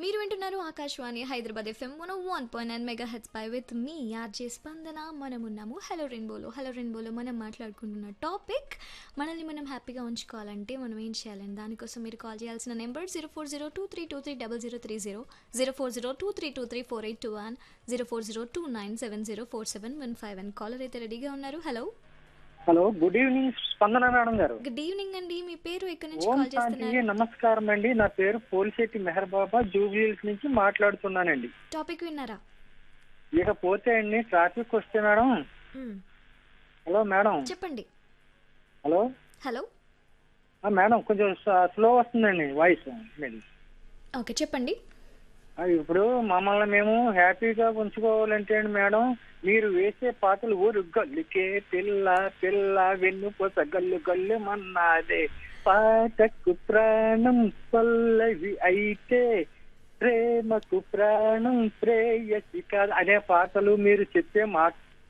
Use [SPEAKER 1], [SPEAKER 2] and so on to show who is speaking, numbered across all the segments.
[SPEAKER 1] మీరు వింటున్నారు Akashvani Hyderabad FM one one point nine mega హెచ్ పై విత్ మీ ఆర్జే స్పందన మనం ఉన్నాము హలో రెయిన్బోలో హలో రెయిన్బోలో మనం మాట్లాడుకుంటున్న టాపిక్ మనల్ని మనం హ్యాపీగా ఉంచుకోవాలంటే మనం ఏం చేయాలని దానికోసం మీరు కాల్ చేయాల్సిన number zero four zero two three two three double zero three zero zero four zero two three two three four eight two one zero four zero two nine seven zero four seven one five one caller అయితే రెడీగా ఉన్నారు hello
[SPEAKER 2] hello good evening Spandana madam గారు
[SPEAKER 1] good evening అండి మీ పేరు ఎక్కడి నుంచి
[SPEAKER 2] ఓం
[SPEAKER 1] call
[SPEAKER 2] శాంతి
[SPEAKER 1] చేస్తున్నారు
[SPEAKER 2] నమస్కారం అండి నా పేరు పోలిశెట్టి మెహర్ బాబా జూబ్లీహిల్స్ నుంచి మాట్లాడుతున్నానండి
[SPEAKER 1] టాపిక్ విన్నారా
[SPEAKER 2] ఇకపోతే అండి ట్రాఫిక్ వస్తే మేడం
[SPEAKER 1] మ్మ్.
[SPEAKER 2] హలో మేడం
[SPEAKER 1] చెప్పండి
[SPEAKER 2] హలో
[SPEAKER 1] హలో
[SPEAKER 2] ఆ, మేడం కొంచెం స్లో వస్తుందండి వాయిస్ మీది
[SPEAKER 1] ఓకే చెప్పండి
[SPEAKER 2] ఆ, ఇప్పుడు మమ్మల్ని మేము హ్యాపీగా ఉంచుకోవాలంటే అండి మేడం మీరు వేసే పాటలు ఊరు గల్లుకే పిల్ల పిల్ల వెన్ను పొస గల్లు గల్లు మన్నాదే పాటకు ప్రాణం పల్లవి అయితే ప్రేమకు ప్రాణం ప్రేయసి కాదు అనే పాటలు మీరు చెప్పే మాట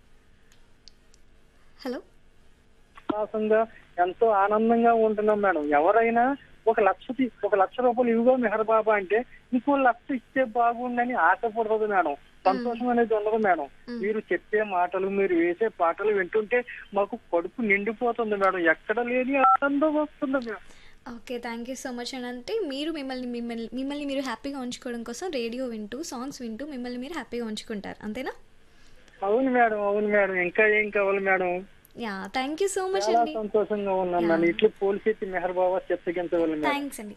[SPEAKER 1] హలో
[SPEAKER 2] విశ్వాసంగా ఎంతో ఆనందంగా ఉంటున్నాం మేడం ఎవరైనా ఒక లక్ష తీ- ఒక లక్ష రూపాయలు ఇవిగో మెహర్ బాబా అంటే ఇంకో లక్ష ఇస్తే బాగుండని ఆశపడదు మేడం సంతోషం అనేది ఉండదు మేడం
[SPEAKER 1] మ్మ్.
[SPEAKER 2] మీరు చెప్పే మాటలు మీరు వేసే పాటలు వింటుంటే మాకు కడుపు నిండిపోతుంది మేడం ఎక్కడ లేని ఆనందం వస్తుంది madam
[SPEAKER 1] okay thank you so much అని అంటే మీరు మిమ్మల్ని మిమ్మల్ని మిమ్మల్ని మీరు హ్యాపీగా ఉంచుకోవడం కోసం రేడియో వింటూ సాంగ్స్ వింటూ మిమ్మల్ని మీరు హ్యాపీగా ఉంచుకుంటారు అంతేనా
[SPEAKER 2] అవును మేడం అవును మేడం ఇంకా ఏం కావాలి madam
[SPEAKER 1] yeah thank you so much
[SPEAKER 2] చాలా
[SPEAKER 1] అండి
[SPEAKER 2] సంతోషంగా ఉన్నాను నన్ను ఇట్లు పోల్చి మెహర్ బాబా చెత్తగించవాలి మేడం
[SPEAKER 1] థ్యాంక్స్ అండి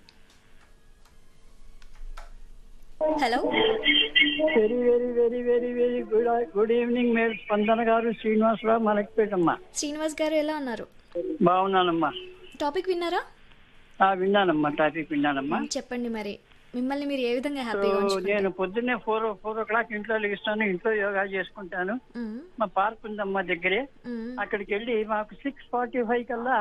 [SPEAKER 1] hello
[SPEAKER 3] very very very very very good good evening madam Spandana గారు శ్రీనివాసరావు మలక్పేటమ్మా
[SPEAKER 1] శ్రీనివాస్ గారు ఎలా ఉన్నారు
[SPEAKER 3] బాగున్నానమ్మా
[SPEAKER 1] టాపిక్ విన్నారా
[SPEAKER 3] ఆ, విన్నానమ్మా టాపిక్ విన్నానమ్మా
[SPEAKER 1] చెప్పండి మరి మిమ్మల్ని మీరు ఏ విధంగా
[SPEAKER 3] సో
[SPEAKER 1] హ్యాపీగా ఉంచుకుంటారు
[SPEAKER 3] నేను పొద్దున్నే ఫోర్ ఫోర్ ఓ క్లాక్ ఇంట్లో లెగిస్తాను ఇంట్లో యోగా చేసుకుంటాను
[SPEAKER 1] మ్మ్.
[SPEAKER 3] మా పార్క్ ఉందమ్మా దగ్గరే
[SPEAKER 1] మ్మ్.
[SPEAKER 3] అక్కడికి వెళ్ళి మాకు సిక్స్ ఫార్టీ ఫైవ్ కల్లా